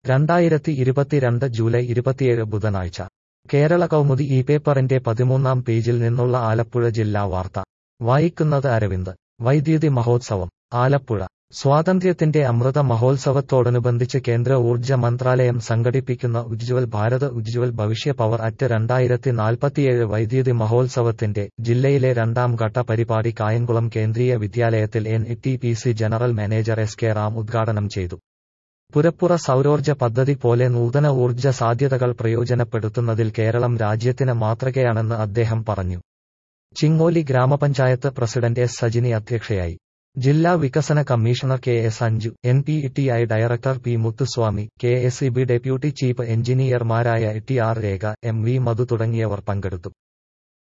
രണ്ടായിരത്തി ഇരുപത്തിരണ്ട് ജൂലൈ ഇരുപത്തിയേഴ് ബുധനാഴ്ച കേരള കൗമുദി ഈ പേപ്പറിന്റെ പതിമൂന്നാം പേജിൽ നിന്നുള്ള ആലപ്പുഴ ജില്ലാ വാർത്ത വായിക്കുന്നത് അരവിന്ദ് വൈദ്യുതി മഹോത്സവം ആലപ്പുഴ സ്വാതന്ത്ര്യത്തിന്റെ അമൃത മഹോത്സവത്തോടനുബന്ധിച്ച് കേന്ദ്ര ഊർജ്ജ മന്ത്രാലയം സംഘടിപ്പിക്കുന്ന ഉജ്ജ്വൽ ഭാരത് ഉജ്ജ്വൽ ഭവിഷ്യ പവർ അറ്റ് രണ്ടായിരത്തി നാൽപ്പത്തിയേഴ് വൈദ്യുതി മഹോത്സവത്തിന്റെ ജില്ലയിലെ രണ്ടാം ഘട്ട പരിപാടി കായംകുളം കേന്ദ്രീയ വിദ്യാലയത്തിൽ N T P C general manager S K Ram ഉദ്ഘാടനം ചെയ്തു പുരപ്പുറ സൗരോർജ്ജ പദ്ധതി പോലെ നൂതന ഊർജ്ജ സാധ്യതകൾ പ്രയോജനപ്പെടുത്തുന്നതിൽ കേരളം രാജ്യത്തിന് മാതൃകയാണെന്ന് അദ്ദേഹം പറഞ്ഞു ചിങ്ങോലി ഗ്രാമപഞ്ചായത്ത് പ്രസിഡന്റ് എസ് സജിനി അധ്യക്ഷയായി ജില്ലാ വികസന commissioner K S Anju N P T I director P Muthuswamy K S E B deputy chief എഞ്ചിനീയർമാരായ T R Rekha M V Madhu തുടങ്ങിയവർ പങ്കെടുത്തു